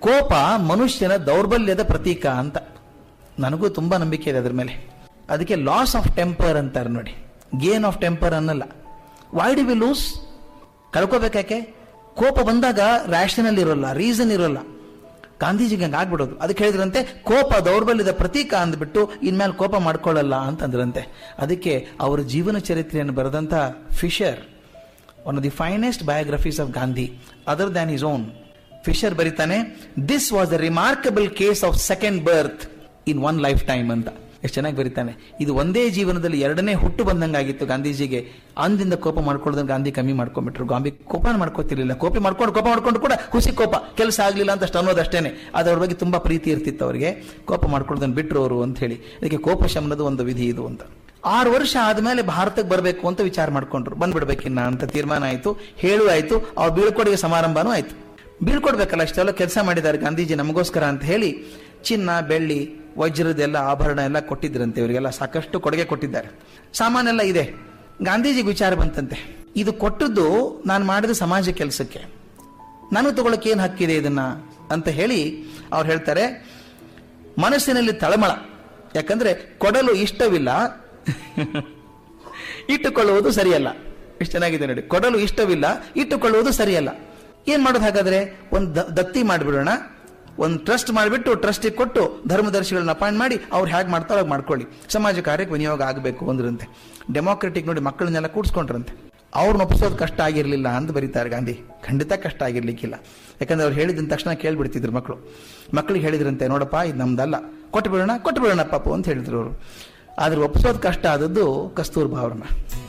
ಕೋಪ ಮನುಷ್ಯನ ದೌರ್ಬಲ್ಯದ ಪ್ರತೀಕ ಅಂತ ನನಗೂ ತುಂಬಾ ನಂಬಿಕೆ ಇದೆ ಅದ್ರ ಮೇಲೆ ಅದಕ್ಕೆ ಲಾಸ್ ಆಫ್ ಟೆಂಪರ್ ಅಂತಾರೆ ನೋಡಿ ಗೇನ್ ಆಫ್ ಟೆಂಪರ್ ಅನ್ನಲ್ಲ ವೈ ಡಿ ವಿ ಲೂಸ್ ಕಳ್ಕೋಬೇಕಾಕೆ ಕೋಪ ಬಂದಾಗ ರ್ಯಾಷನಲ್ ಇರೋಲ್ಲ ರೀಸನ್ ಇರೋಲ್ಲ ಗಾಂಧೀಜಿಗೆ ಹಂಗೆ ಆಗ್ಬಿಡೋದು ಅದಕ್ಕೆ ಹೇಳಿದ್ರಂತೆ ಕೋಪ ದೌರ್ಬಲ್ಯದ ಪ್ರತೀಕ ಅಂದ್ಬಿಟ್ಟು ಇನ್ಮೇಲೆ ಕೋಪ ಮಾಡ್ಕೊಳ್ಳಲ್ಲ ಅಂತಂದ್ರಂತೆ ಅದಕ್ಕೆ ಅವರ ಜೀವನ ಚರಿತ್ರೆಯನ್ನು ಬರೆದಂಥ Fischer one of the finest biographies of Gandhi other than his own Fischer ಬರೀತಾನೆ this was the remarkable case of second birth in one lifetime ಅಂತ ಎಷ್ಟು ಚೆನ್ನಾಗಿ ಬರೀತಾನೆ ಇದು ಒಂದೇ ಜೀವನದಲ್ಲಿ ಎರಡನೇ ಹುಟ್ಟು ಬಂದಂಗಾಗಿತ್ತು ಗಾಂಧೀಜಿಗೆ ಅಂದಿಂದ ಕೋಪ ಮಾಡ್ಕೊಳ್ಳೋದನ್ನ ಗಾಂಧಿ ಕಮ್ಮಿ ಮಾಡ್ಕೊಂಡ್ಬಿಟ್ರು ಗಾಂಧಿ ಕೋಪ ಮಾಡ್ಕೋತಿರ್ಲಿಲ್ಲ ಕೋಪ ಮಾಡ್ಕೊಂಡು ಕೋಪ ಮಾಡ್ಕೊಂಡು ಕೂಡ ಖುಷಿ ಕೋಪ ಕೆಲಸ ಆಗ್ಲಿಲ್ಲ ಅಂತ ಅಷ್ಟು ಅನ್ನೋದಷ್ಟೇನೆ ಅದು ಅವ್ರ ಬಗ್ಗೆ ತುಂಬಾ ಪ್ರೀತಿ ಇರ್ತಿತ್ತು ಅವರಿಗೆ ಕೋಪ ಮಾಡ್ಕೊಳ್ಳೋದನ್ನ ಬಿಟ್ರು ಅವರು ಅಂತ ಹೇಳಿ ಅದಕ್ಕೆ ಕೋಪ ಶಮನದ ಒಂದು ವಿಧಿ ಇದು ಅಂತ ಆರು ವರ್ಷ ಆದ್ಮೇಲೆ ಭಾರತಕ್ಕೆ ಬರಬೇಕು ಅಂತ ವಿಚಾರ ಮಾಡ್ಕೊಂಡ್ರು ಬಂದ್ಬಿಡ್ಬೇಕಿನ್ನ ಅಂತ ತೀರ್ಮಾನ ಆಯ್ತು ಹೇಳು ಆಯ್ತು ಅವ್ರ ಬೀಳ್ಕೊಡುಗೆ ಸಮಾರಂಭನೂ ಆಯ್ತು ಬೀಳ್ಕೊಡ್ಬೇಕಲ್ಲ ಅಷ್ಟೆಲ್ಲ ಕೆಲಸ ಮಾಡಿದ್ದಾರೆ ಗಾಂಧೀಜಿ ನಮಗೋಸ್ಕರ ಅಂತ ಹೇಳಿ ಚಿನ್ನ ಬೆಳ್ಳಿ ವಜ್ರದೆಲ್ಲ ಆಭರಣ ಎಲ್ಲ ಕೊಟ್ಟಿದ್ರಂತೆ ಇವರಿಗೆಲ್ಲ ಸಾಕಷ್ಟು ಕೊಡುಗೆ ಕೊಟ್ಟಿದ್ದಾರೆ ಸಾಮಾನೆಲ್ಲ ಇದೆ ಗಾಂಧೀಜಿಗೆ ವಿಚಾರ ಬಂತಂತೆ ಇದು ಕೊಟ್ಟದ್ದು ನಾನು ಮಾಡಿದ ಸಮಾಜ ಕೆಲಸಕ್ಕೆ ನಾನು ತಗೊಳಕ್ಕೆ ಏನು ಹಕ್ಕಿದೆ ಇದನ್ನ ಅಂತ ಹೇಳಿ ಅವ್ರು ಹೇಳ್ತಾರೆ ಮನಸ್ಸಿನಲ್ಲಿ ತಳಮಳ ಯಾಕಂದ್ರೆ ಕೊಡಲು ಇಷ್ಟವಿಲ್ಲ ಇಟ್ಟುಕೊಳ್ಳುವುದು ಸರಿಯಲ್ಲ ಎಷ್ಟು ಚೆನ್ನಾಗಿದೆ ನೋಡಿ ಕೊಡಲು ಇಷ್ಟವಿಲ್ಲ ಇಟ್ಟುಕೊಳ್ಳುವುದು ಸರಿಯಲ್ಲ ಏನ್ ಮಾಡೋದು ಹಾಗಾದ್ರೆ ಒಂದು ದ- ದತ್ತಿ ಮಾಡಿಬಿಡೋಣ ಒಂದು ಟ್ರಸ್ಟ್ ಮಾಡಿಬಿಟ್ಟು ಟ್ರಸ್ಟಿಗೆ ಕೊಟ್ಟು ಧರ್ಮದರ್ಶಿಗಳನ್ನ ಅಪಾಯಿಂಟ್ ಮಾಡಿ ಅವ್ರು ಹೇಗೆ ಮಾಡ್ತಾರೋ ಹಾಗೆ ಮಾಡ್ಕೊಳ್ಳಿ ಸಮಾಜ ಕಾರ್ಯಕ್ಕೆ ವಿನಿಯೋಗ ಆಗಬೇಕು ಅಂದ್ರಂತೆ ಡೆಮೋಕ್ರೆಟಿಕ್ ನೋಡಿ ಮಕ್ಕಳನ್ನೆಲ್ಲ ಕೂಡ್ಸ್ಕೊಂಡ್ರಂತೆ ಅವ್ರನ್ನ ಒಪ್ಪಿಸೋದು ಕಷ್ಟ ಆಗಿರ್ಲಿಲ್ಲ ಅಂತ ಬರೀತಾರೆ ಗಾಂಧಿ ಖಂಡಿತ ಕಷ್ಟ ಆಗಿರ್ಲಿಕ್ಕಿಲ್ಲ ಯಾಕಂದ್ರೆ ಅವ್ರು ಹೇಳಿದ ತಕ್ಷಣ ಕೇಳ್ಬಿಡ್ತಿದ್ರು ಮಕ್ಕಳು ಮಕ್ಕಳಿಗೆ ಹೇಳಿದ್ರಂತೆ ನೋಡಪ್ಪ ಇದು ನಮ್ದಲ್ಲ ಕೊಟ್ಟು ಬಿಡೋಣ ಕೊಟ್ಟು ಬಿಡೋಣ ಪಾಪು ಅಂತ ಹೇಳಿದ್ರು ಅವರು ಆದ್ರೆ ಒಪ್ಪಿಸೋದು ಕಷ್ಟ ಆದದ್ದು ಕಸ್ತೂರ್ಬಾ ಅವ್ರನ್ನ